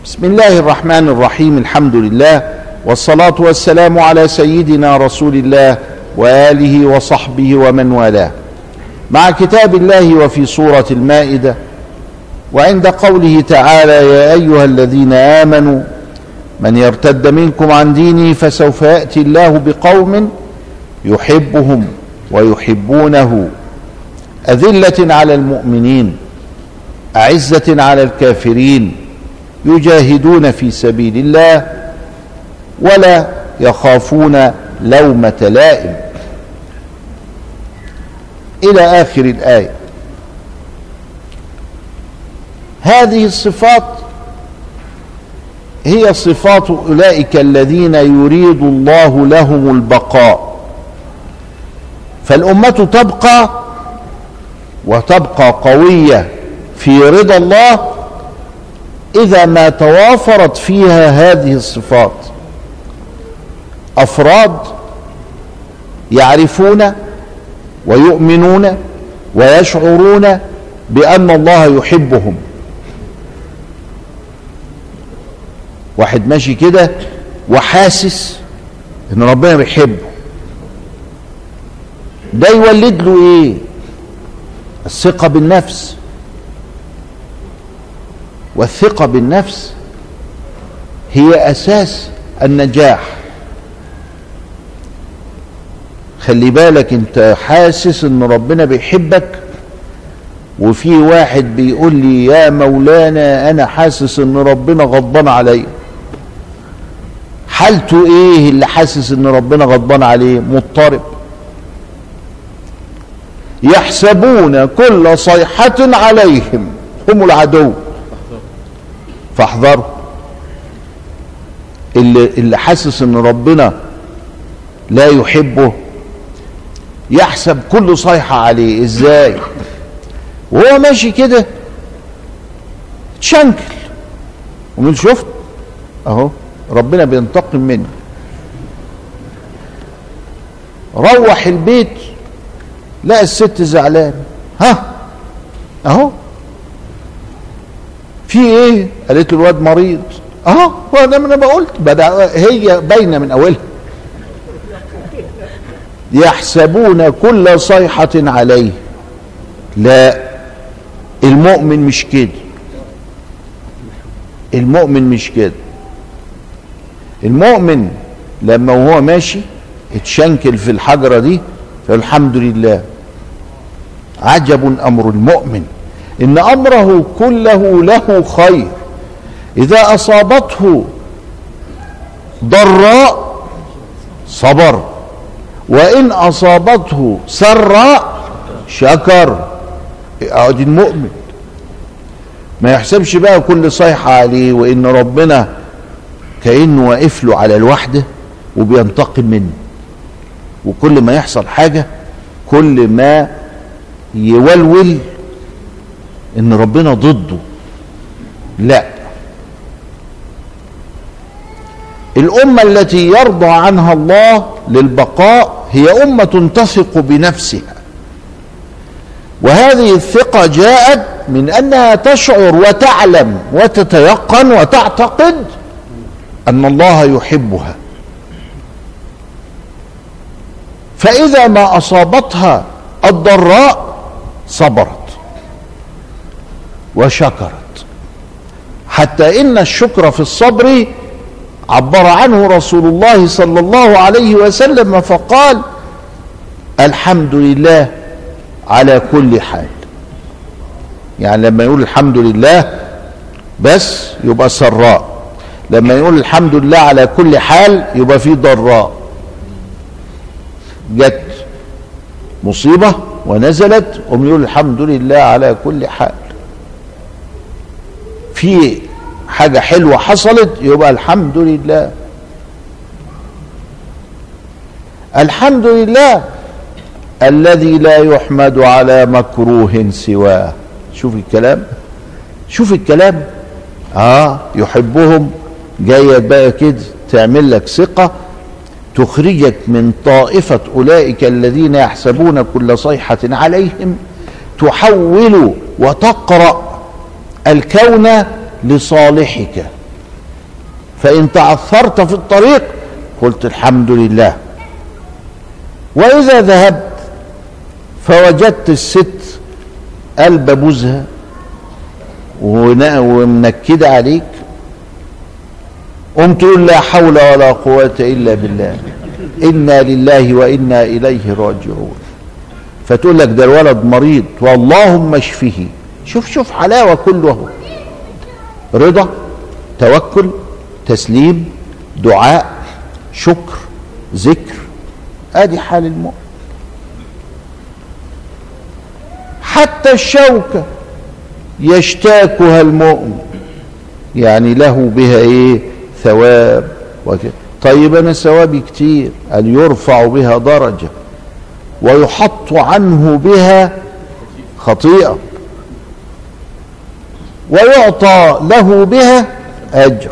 بسم الله الرحمن الرحيم الحمد لله والصلاة والسلام على سيدنا رسول الله وآله وصحبه ومن والاه مع كتاب الله وفي سورة المائدة وعند قوله تعالى يا أيها الذين آمنوا من يرتد منكم عن دينه فسوف يأتي الله بقوم يحبهم ويحبونه أذلة على المؤمنين أعزة على الكافرين يجاهدون في سبيل الله ولا يخافون لومة لائم إلى آخر الآية هذه الصفات هي صفات أولئك الذين يريد الله لهم البقاء فالأمة تبقى وتبقى قوية في رضا الله إذا ما توافرت فيها هذه الصفات أفراد يعرفون ويؤمنون ويشعرون بأن الله يحبهم واحد ماشي كده وحاسس ان ربنا بيحبه ده يولد له ايه الثقة بالنفس والثقة بالنفس هي أساس النجاح خلي بالك انت حاسس ان ربنا بيحبك وفي واحد بيقول لي يا مولانا انا حاسس ان ربنا غضبان عليا حالته ايه اللي حاسس ان ربنا غضبان عليه مضطرب يحسبون كل صيحة عليهم هم العدو فاحذروا اللي, اللي حاسس ان ربنا لا يحبه يحسب كل صيحة عليه ازاي وهو ماشي كده تشنكل ومن شفت اهو ربنا بينتقم منه روح البيت لقى الست زعلان ها اهو في ايه قالت له الواد مريض اهو هو ده ما انا بقولت بدا هي باينه من اولها يحسبون كل صيحة عليه لا المؤمن مش كده المؤمن مش كده المؤمن لما وهو ماشي اتشنكل في الحجرة دي فالحمد لله عجب أمر المؤمن إن أمره كله له خير إذا أصابته ضراء صبر وإن أصابته سراء شكر ادي المؤمن ما يحسبش بقى كل صيحة عليه وإن ربنا كأنه واقف له على الوحدة وبينتقم منه وكل ما يحصل حاجة كل ما يولول ان ربنا ضده لا الأمة التي يرضى عنها الله للبقاء هي أمة تثق بنفسها وهذه الثقة جاءت من أنها تشعر وتعلم وتتيقن وتعتقد أن الله يحبها فإذا ما أصابتها الضراء صبرت وشكرت حتى إن الشكر في الصبر عبر عنه رسول الله صلى الله عليه وسلم فقال الحمد لله على كل حال يعني لما يقول الحمد لله بس يبقى سراء لما يقول الحمد لله على كل حال يبقى في ضراء جت مصيبة ونزلت ومن يقول الحمد لله على كل حال في حاجة حلوة حصلت يبقى الحمد لله الحمد لله الذي لا يحمد على مكروه سواه شوف الكلام شوف الكلام اه يحبهم جاية بقى كده تعمل لك ثقة تخرجك من طائفة أولئك الذين يحسبون كل صيحة عليهم تحول وتقرأ الكون لصالحك فإن تعثرت في الطريق قلت الحمد لله وإذا ذهبت فوجدت الست قلب بوزها ومنكدة عليك قمت تقول لا حول ولا قوة إلا بالله إنا لله وإنا إليه راجعون فتقول لك ده الولد مريض واللهم اشفه شوف شوف حلاوة كله رضا توكل تسليم دعاء شكر ذكر ادي حال المؤمن حتى الشوكة يشتاكها المؤمن يعني له بها ايه ثواب وكذا طيب انا ثوابي كتير قال يرفع بها درجة ويحط عنه بها خطيئة ويعطى له بها اجر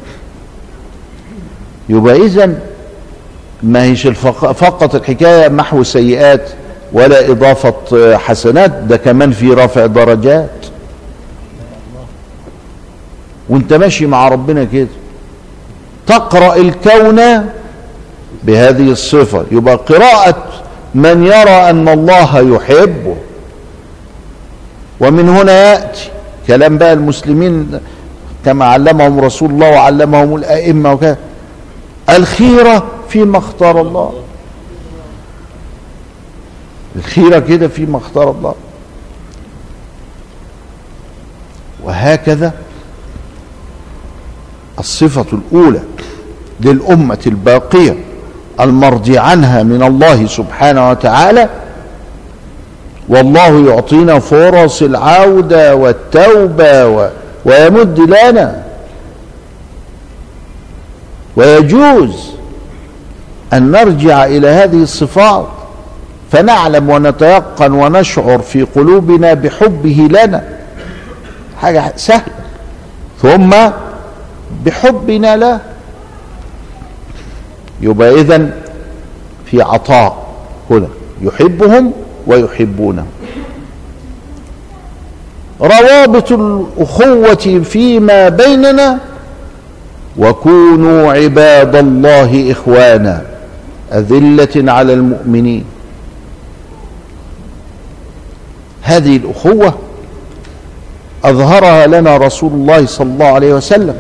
يبقى اذا ما هيش فقط الحكايه محو سيئات ولا اضافه حسنات ده كمان في رفع درجات وانت ماشي مع ربنا كده تقرا الكون بهذه الصفه يبقى قراءه من يرى ان الله يحبه ومن هنا ياتي كلام بقى المسلمين كما علمهم رسول الله وعلمهم الائمه وكذا الخيره فيما اختار الله الخيره كده فيما اختار الله وهكذا الصفه الاولى للامه الباقيه المرضي عنها من الله سبحانه وتعالى والله يعطينا فرص العوده والتوبه و... ويمد لنا ويجوز ان نرجع الى هذه الصفات فنعلم ونتيقن ونشعر في قلوبنا بحبه لنا حاجه سهله ثم بحبنا له يبقى اذا في عطاء هنا يحبهم ويحبونه روابط الاخوه فيما بيننا وكونوا عباد الله اخوانا اذله على المؤمنين هذه الاخوه اظهرها لنا رسول الله صلى الله عليه وسلم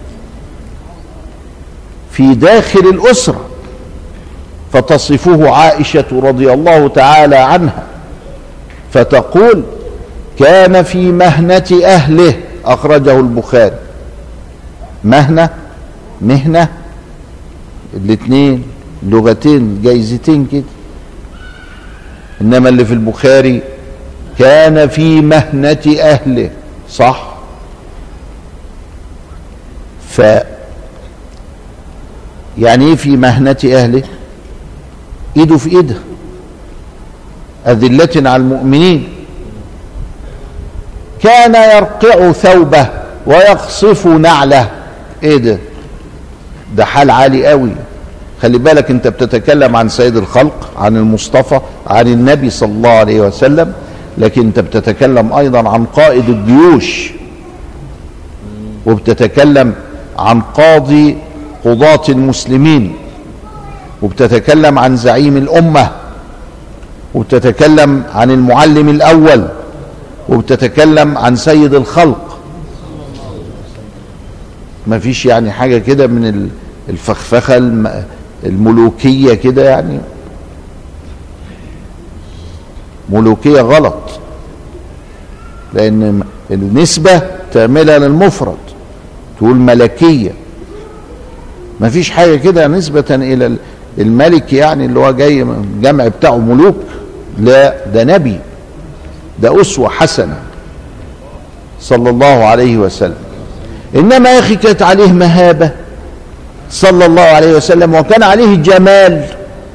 في داخل الاسره فتصفه عائشه رضي الله تعالى عنها فتقول كان في مهنه اهله اخرجه البخاري مهنه مهنه الاثنين لغتين جايزتين كده انما اللي في البخاري كان في مهنه اهله صح ف يعني ايه في مهنه اهله ايده في ايده أذلة على المؤمنين كان يرقع ثوبه ويقصف نعله ايه ده ده حال عالي قوي خلي بالك انت بتتكلم عن سيد الخلق عن المصطفى عن النبي صلى الله عليه وسلم لكن انت بتتكلم ايضا عن قائد الجيوش وبتتكلم عن قاضي قضاة المسلمين وبتتكلم عن زعيم الامه وبتتكلم عن المعلم الاول وبتتكلم عن سيد الخلق ما فيش يعني حاجه كده من الفخفخه الملوكيه كده يعني ملوكيه غلط لان النسبه تعملها للمفرد تقول ملكيه ما فيش حاجه كده نسبه الى الملك يعني اللي هو جاي من الجمع بتاعه ملوك لا ده نبي ده اسوه حسنه صلى الله عليه وسلم انما يا اخي كانت عليه مهابه صلى الله عليه وسلم وكان عليه جمال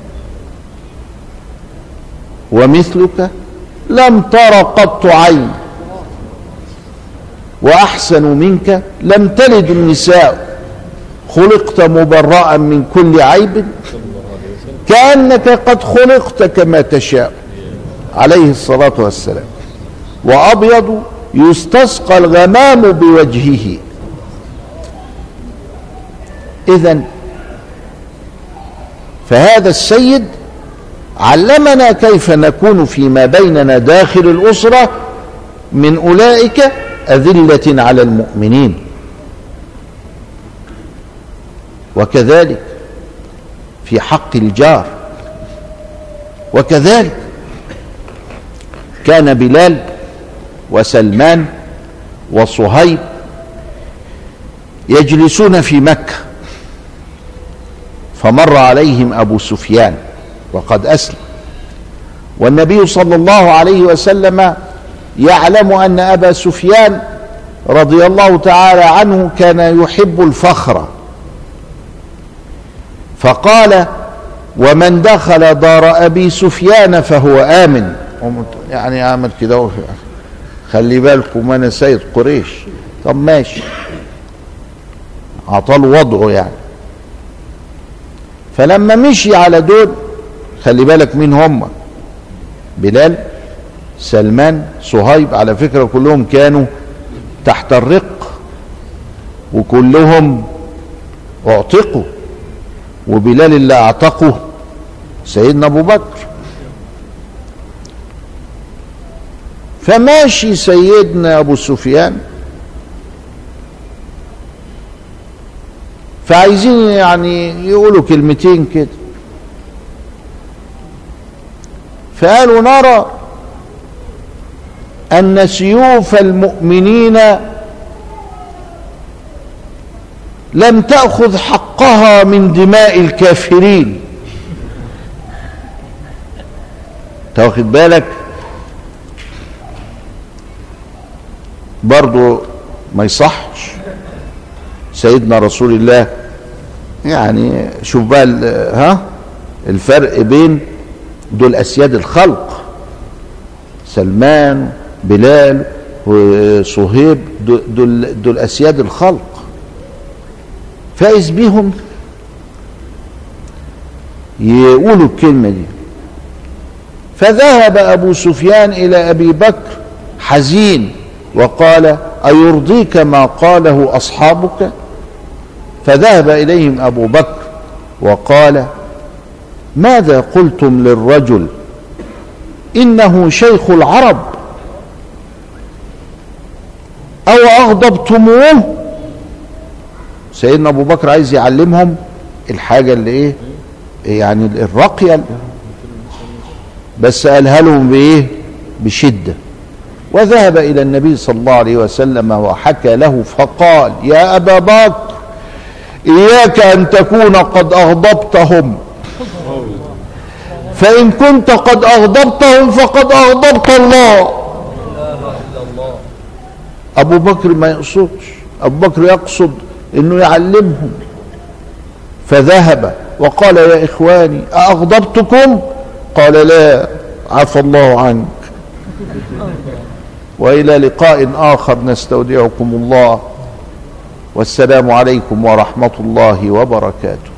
ومثلك لم تر قط عين واحسن منك لم تلد النساء خلقت مبرأ من كل عيب كأنك قد خلقت كما تشاء عليه الصلاة والسلام وأبيض يستسقى الغمام بوجهه اذا فهذا السيد علمنا كيف نكون فيما بيننا داخل الاسره من اولئك اذله على المؤمنين وكذلك في حق الجار وكذلك كان بلال وسلمان وصهيب يجلسون في مكه فمر عليهم ابو سفيان وقد اسلم والنبي صلى الله عليه وسلم يعلم ان ابا سفيان رضي الله تعالى عنه كان يحب الفخر فقال ومن دخل دار ابي سفيان فهو امن يعني اعمل كده خلي بالكم انا سيد قريش طب ماشي عطال وضعه يعني فلما مشي على دول خلي بالك مين هم بلال سلمان صهيب على فكرة كلهم كانوا تحت الرق وكلهم اعتقوا وبلال اللي اعتقه سيدنا ابو بكر فماشي سيدنا ابو سفيان فعايزين يعني يقولوا كلمتين كده فقالوا نرى ان سيوف المؤمنين لم تاخذ حقها من دماء الكافرين تاخد بالك برضو ما يصحش سيدنا رسول الله يعني شوف بقى ها الفرق بين دول اسياد الخلق سلمان بلال وصهيب دول دول اسياد الخلق فايز بيهم يقولوا الكلمه دي فذهب ابو سفيان الى ابي بكر حزين وقال ايرضيك ما قاله اصحابك فذهب اليهم ابو بكر وقال ماذا قلتم للرجل انه شيخ العرب او اغضبتموه سيدنا ابو بكر عايز يعلمهم الحاجه اللي ايه يعني الراقيه بس قالها لهم بايه بشده وذهب الى النبي صلى الله عليه وسلم وحكى له فقال يا ابا بكر اياك ان تكون قد اغضبتهم فان كنت قد اغضبتهم فقد اغضبت الله ابو بكر ما يقصدش ابو بكر يقصد انه يعلمهم فذهب وقال يا اخواني اغضبتكم قال لا عفى الله عنك والى لقاء اخر نستودعكم الله والسلام عليكم ورحمه الله وبركاته